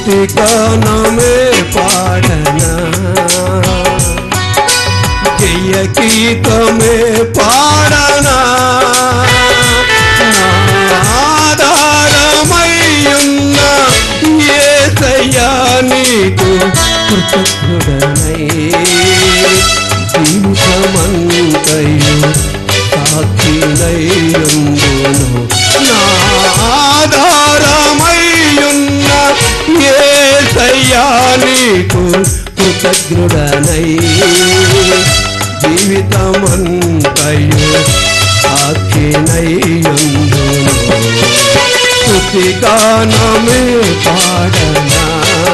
స్థుతి గానమే పాడనా జయ గీతమే పాడనా నా ఆధారమయ్యున్న యేసయ్యా నీకు కృతజ్ఞుడనై జీవితమంతయు సాక్షినయ్యుందును నా ఆధారమయ్యున్న యేసయ్యా నీకు కృతజ్ఞుడనై జీవితమంతయు సాక్షినయ్యుందును స్తుతిగానమే పాడనా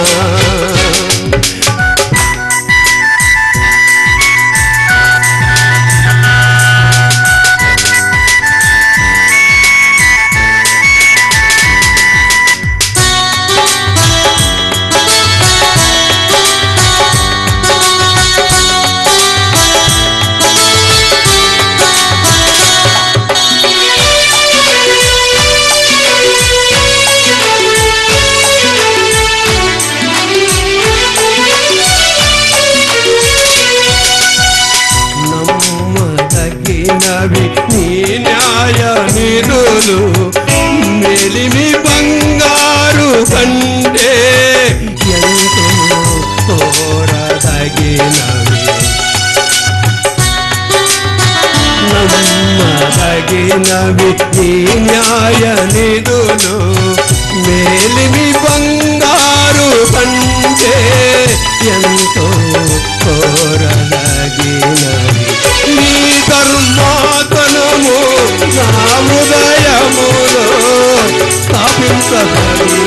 నమ్మదగినవి నీ న్యాయ నిధులు మెలిమి బంగారు కంటే ఎంతో కోరదగినవి నమ్మదగినవి నీ న్యాయ నిధులు మేలిమి బంగారు కంటే ఎంతో కోరదగినవి నీ ధర్మాతనము నా హృదయములో స్థాపించబడి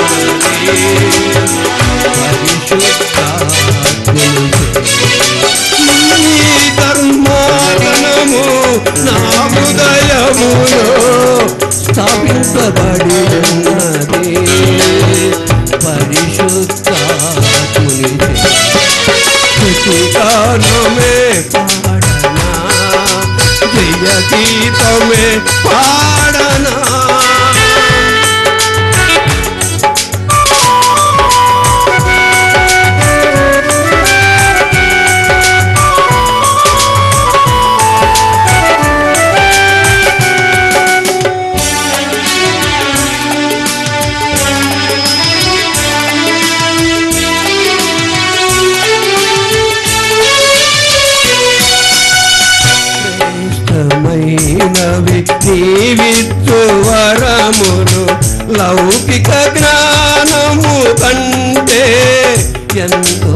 నీ ధర్మాతనము నా హృదయములో స్థాపించబడి ఉన్నది పరిశుద్ధాత్ముని స్థుతిగానమే పాడనా జయ గీతమే పాడనా శ్రేష్టమైనవి నీవిచ్చు వరములు లౌకిక జ్ఞానము కంటే ఎంతో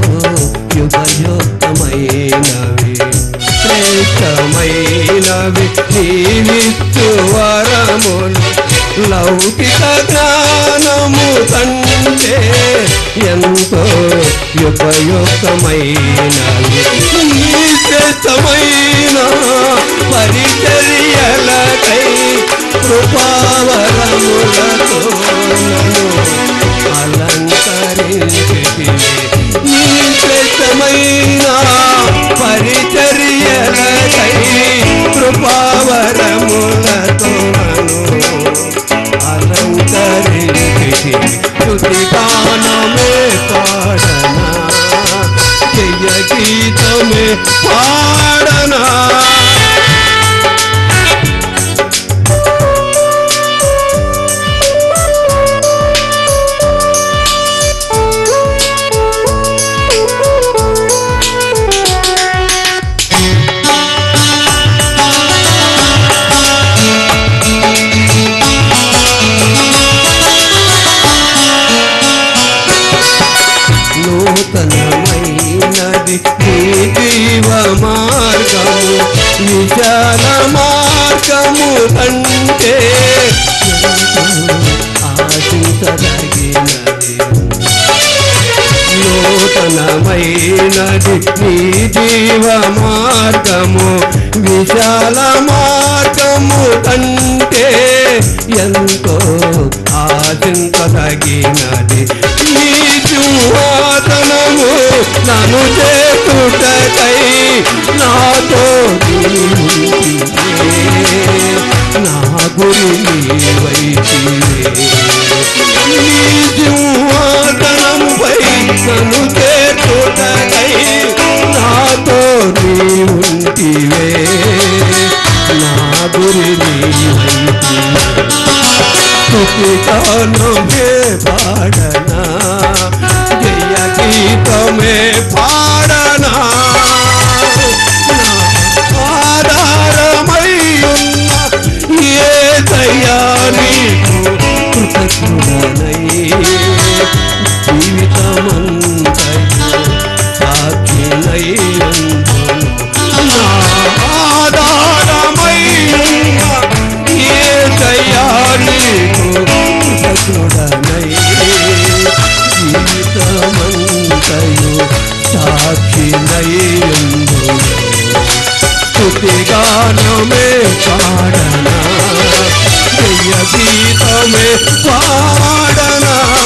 యుగయుక్తమైనవి శ్రేష్టమైనవి నీవిచ్చు వరములు లౌకిక జ్ఞానము కంటే ఎంతో ఉపయుక్తమైనవి నీ శ్రేష్టమైన పరిచర్యలకై కృపావరములతో నన్ను అలంకరించితివి నీ శ్రేష్టమైన పరిచర్యలకై కృపావరములతో నన్ను అలంకరించితివి స్తుతిగానమే పాడనా జయ గీతమే పాడనా నూతనమైనది నీ జీవ మార్గము విశాల మార్గము కంటే ఆశించదగినది నూతనమైనది నీ జీవ మార్గము విశాల మార్గము కంటే ఎంతో ఆశించదగినది నీ సింహాసనము నన్ను చేతుటకై నాతో నీవుంటివే. నా గురి నీవైతివే నీ సింహాసనముపై నన్ను చేర్చుటకై నాతో నీ ఉంటివే నా గురి నీవైతివే స్తుతిగానమే పాడనా జయ గీతమే పాడనా నా ఆధారమై ఉన్న ఏ దయా నీకు కృతజ్ఞుడనై జీవితమంతయు సాక్షినై ఉందును నా ఆధారమై ఉన్న ఏ దయా నీకు కృతజ్ఞుడనై జీవితమంతయు సాక్షినై ఉందును స్తుతిగానమే పాడనా జయ గీతమే పాడనా